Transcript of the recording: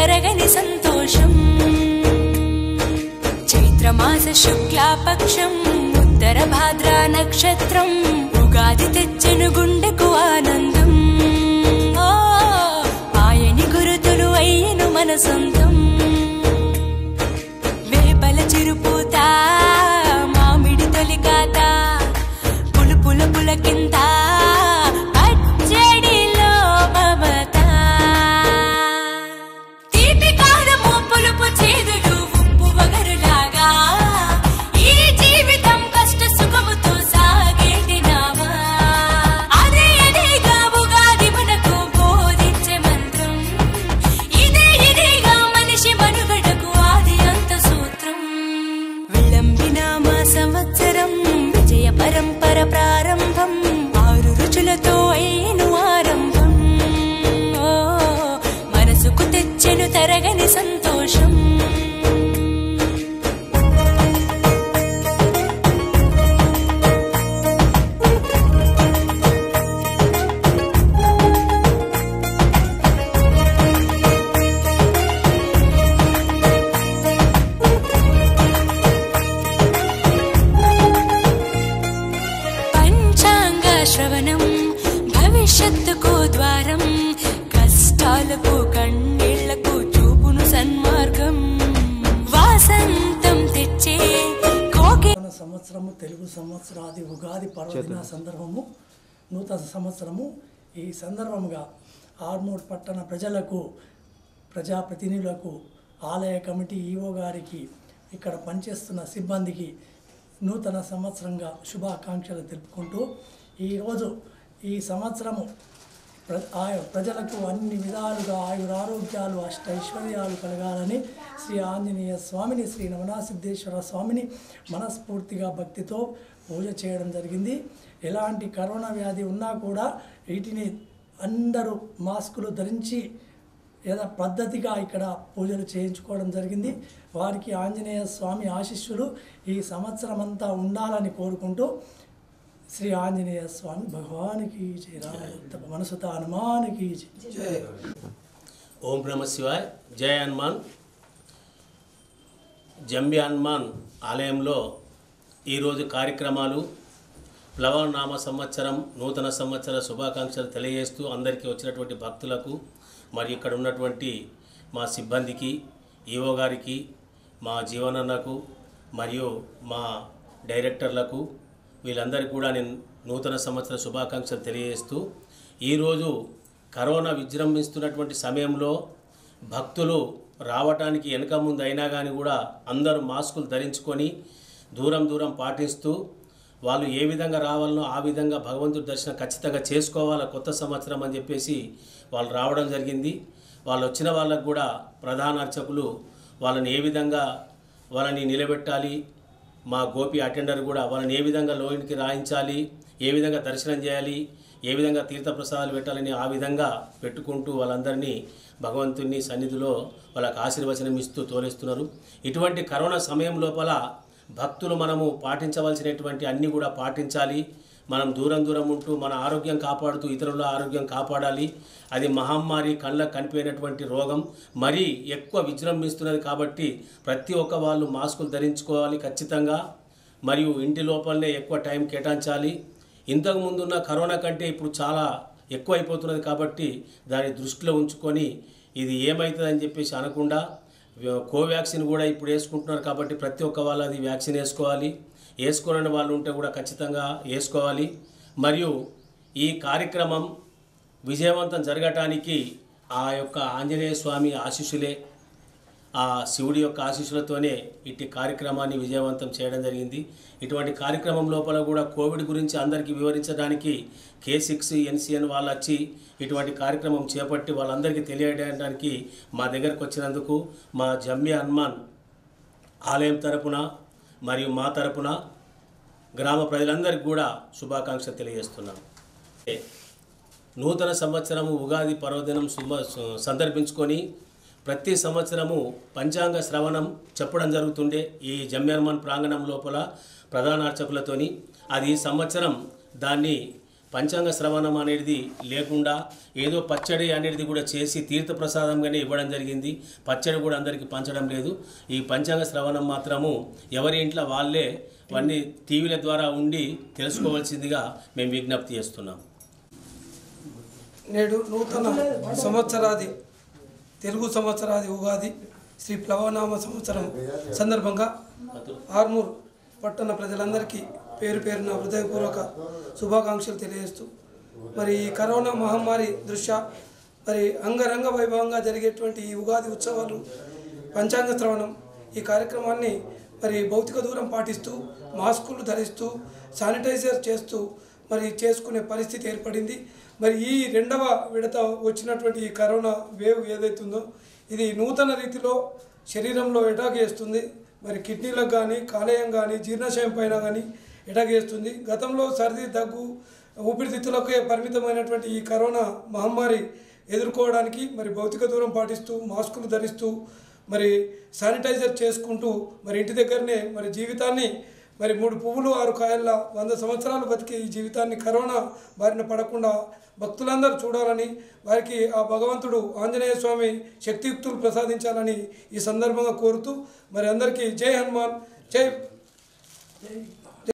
తరగని సంతోషం చైత్రమాస శుక్లాపక్షం ఉత్తర భాద్రా నక్షత్రం ఉగాది తెచ్చెను గుండెకు ఆనందం ఓ ఆయని గురుతులు అయ్యను మన సొంతం వేపల చిరుపూత మామిడి తొలికాత పులుపుల పులకింత పచ్చడిలో మమత తీపి కారము పులుపు చేదులు ఉప్పు వగరులాగా ఈ జీవితం కష్ట సుఖముతో సాగేటి నావా అదే అదేగా ఉగాది మనకు బోధించే మంత్రం ఇదే ఇదేగా మనిషి మనుగడకు ఆది అంత సూత్రం విళంబినామ సంవత్సరం విజయ పరంపర ప్రారంభం ఆరు రుచులతో అయిను ఆరంభం ఓ మనసుకు తెచ్చెను తరగని సంతోషం పంచాంగ శ్రవణం భవిష్యత్తుకు ద్వారం కష్టాలకు కన్నీళ్లకు చూపును సన్మార్గం వాసంతం తెచ్చే కోకి నూతన సంవత్సరము తెలుగు సంవత్సరాది ఉగాది పర్వదిన సందర్భము నూతన సంవత్సరము ఈ సందర్భముగా ఆర్మూర్ పట్టణ ప్రజలకు ప్రజాప్రతినిధులకు ఆలయ కమిటీ ఈఓ గారికి ఇక్కడ పనిచేస్తున్న సిబ్బందికి నూతన సంవత్సరంగా శుభాకాంక్షలు తెలుపుకుంటూ ఈరోజు ఈ సంవత్సరము ప్ర ఆయు ప్రజలకు అన్ని విధాలుగా ఆయురారోగ్యాలు అష్టైశ్వర్యాలు కలగాలని శ్రీ ఆంజనేయ స్వామిని శ్రీ నవనాసిద్ధేశ్వర స్వామిని మనస్ఫూర్తిగా భక్తితో పూజ చేయడం జరిగింది ఎలాంటి కరోనా వ్యాధి ఉన్నా కూడా వీటిని అందరూ మాస్కులు ధరించి ఏదో పద్ధతిగా ఇక్కడ పూజలు చేయించుకోవడం జరిగింది వారికి ఆంజనేయ స్వామి ఆశీస్సులు ఈ సంవత్సరం అంతా ఉండాలని కోరుకుంటూ శ్రీ ఆంజనేయ స్వామి భగవానికి జయ రామ మనసుత హనుమానికి జయ ఓం నమ శివాయ్ జయ హనుమాన్ జంబి హనుమాన్ ఆలయంలో ఈరోజు కార్యక్రమాలు ప్లవనామ సంవత్సరం నూతన సంవత్సర శుభాకాంక్షలు తెలియజేస్తూ అందరికీ వచ్చినటువంటి భక్తులకు మరి ఇక్కడ ఉన్నటువంటి మా సిబ్బందికి ఈవో గారికి మా జీవనన్నకు మరియు మా డైరెక్టర్లకు వీళ్ళందరికీ కూడా నేను నూతన సంవత్సర శుభాకాంక్షలు తెలియజేస్తూ ఈరోజు కరోనా విజృంభిస్తున్నటువంటి సమయంలో భక్తులు రావటానికి వెనక ముందు అయినా కానీ కూడా అందరూ మాస్కులు ధరించుకొని దూరం దూరం పాటిస్తూ వాళ్ళు ఏ విధంగా రావాలనో ఆ విధంగా భగవంతుడి దర్శనం ఖచ్చితంగా చేసుకోవాలా కొత్త సంవత్సరం అని చెప్పేసి వాళ్ళు రావడం జరిగింది వాళ్ళు వచ్చిన వాళ్ళకు కూడా ప్రధాన అర్చకులు వాళ్ళని ఏ విధంగా వాళ్ళని నిలబెట్టాలి మా గోపి అటెండర్ కూడా వాళ్ళని ఏ విధంగా లోనికి రాయించాలి ఏ విధంగా దర్శనం చేయాలి ఏ విధంగా తీర్థప్రసాదాలు పెట్టాలని ఆ విధంగా పెట్టుకుంటూ వాళ్ళందరినీ భగవంతుని సన్నిధిలో వాళ్ళకి ఆశీర్వచనం ఇస్తూ తోలేస్తున్నారు ఇటువంటి కరోనా సమయం లోపల భక్తులు మనము పాటించవలసినటువంటి అన్నీ కూడా పాటించాలి మనం దూరం దూరం ఉంటూ మన ఆరోగ్యం కాపాడుతూ ఇతరుల ఆరోగ్యం కాపాడాలి అది మహమ్మారి కళ్ళకు కనిపోయినటువంటి రోగం మరీ ఎక్కువ విజృంభిస్తున్నది కాబట్టి ప్రతి ఒక్క వాళ్ళు మాస్కులు ధరించుకోవాలి ఖచ్చితంగా మరియు ఇంటి లోపలనే ఎక్కువ టైం కేటాయించాలి ఇంతకు ముందున్న కరోనా కంటే ఇప్పుడు చాలా ఎక్కువ అయిపోతున్నది కాబట్టి దాన్ని దృష్టిలో ఉంచుకొని ఇది ఏమవుతుందని చెప్పేసి అనకుండా కోవాక్సిన్ కూడా ఇప్పుడు వేసుకుంటున్నారు కాబట్టి ప్రతి ఒక్క వాళ్ళు అది వ్యాక్సిన్ వేసుకోవాలి వేసుకోనని వాళ్ళు ఉంటే కూడా ఖచ్చితంగా వేసుకోవాలి మరియు ఈ కార్యక్రమం విజయవంతం జరగటానికి ఆ యొక్క ఆంజనేయ స్వామి ఆశీస్సులే ఆ శివుడి యొక్క ఆశీస్సులతోనే ఇట్టి కార్యక్రమాన్ని విజయవంతం చేయడం జరిగింది ఇటువంటి కార్యక్రమం లోపల కూడా కోవిడ్ గురించి అందరికీ వివరించడానికి కే సిక్స్ ఎన్సిఎన్ వాళ్ళు వచ్చి ఇటువంటి కార్యక్రమం చేపట్టి వాళ్ళందరికీ తెలియజేయడానికి మా దగ్గరకు వచ్చినందుకు మా జమ్మి హనుమాన్ ఆలయం తరపున మరియు మా తరపున గ్రామ ప్రజలందరికీ కూడా శుభాకాంక్షలు తెలియజేస్తున్నాం నూతన సంవత్సరము ఉగాది పర్వదినం శుభ సందర్భించుకొని ప్రతి సంవత్సరము పంచాంగ శ్రవణం చెప్పడం జరుగుతుండే ఈ జమ్యర్మన్ ప్రాంగణం లోపల ప్రధాన అర్చకులతోని అది ఈ సంవత్సరం దాన్ని పంచాంగ శ్రవణం అనేది లేకుండా ఏదో పచ్చడి అనేది కూడా చేసి తీర్థప్రసాదంగానే ఇవ్వడం జరిగింది పచ్చడి కూడా అందరికీ పంచడం లేదు ఈ పంచాంగ శ్రవణం మాత్రము ఎవరి ఇంట్లో వాళ్ళే అవన్నీ టీవీల ద్వారా ఉండి తెలుసుకోవాల్సిందిగా మేము విజ్ఞప్తి చేస్తున్నాం నేడు నూతన సంవత్సరాది తెలుగు సంవత్సరాది ఉగాది శ్రీ ప్లవనామ సంవత్సరం సందర్భంగా ఆర్మూర్ పట్టణ ప్రజలందరికీ పేరు పేరున హృదయపూర్వక శుభాకాంక్షలు తెలియజేస్తూ మరి ఈ కరోనా మహమ్మారి దృష్ట్యా మరి అంగరంగ వైభవంగా జరిగేటువంటి ఈ ఉగాది ఉత్సవాలు పంచాంగ శ్రవణం ఈ కార్యక్రమాన్ని మరి భౌతిక దూరం పాటిస్తూ మాస్కులు ధరిస్తూ శానిటైజర్ చేస్తూ మరి చేసుకునే పరిస్థితి ఏర్పడింది మరి ఈ రెండవ విడత వచ్చినటువంటి ఈ కరోనా వేవ్ ఏదైతుందో ఇది నూతన రీతిలో శరీరంలో ఎటాక్ చేస్తుంది మరి కిడ్నీలకు కానీ కాలేయం కానీ జీర్ణాశయం పైన కానీ ఎటాక్ చేస్తుంది గతంలో సర్ది దగ్గు ఊపిరితిత్తులకే పరిమితమైనటువంటి ఈ కరోనా మహమ్మారి ఎదుర్కోవడానికి మరి భౌతిక దూరం పాటిస్తూ మాస్కులు ధరిస్తూ మరి శానిటైజర్ చేసుకుంటూ మరి ఇంటి దగ్గరనే మరి జీవితాన్ని మరి మూడు పువ్వులు ఆరు కాయల్లా వంద సంవత్సరాలు బతికే ఈ జీవితాన్ని కరోనా బారిన పడకుండా భక్తులందరూ చూడాలని వారికి ఆ భగవంతుడు ఆంజనేయ స్వామి శక్తియుక్తులు ప్రసాదించాలని ఈ సందర్భంగా కోరుతూ మరి అందరికీ జై హనుమాన్ జై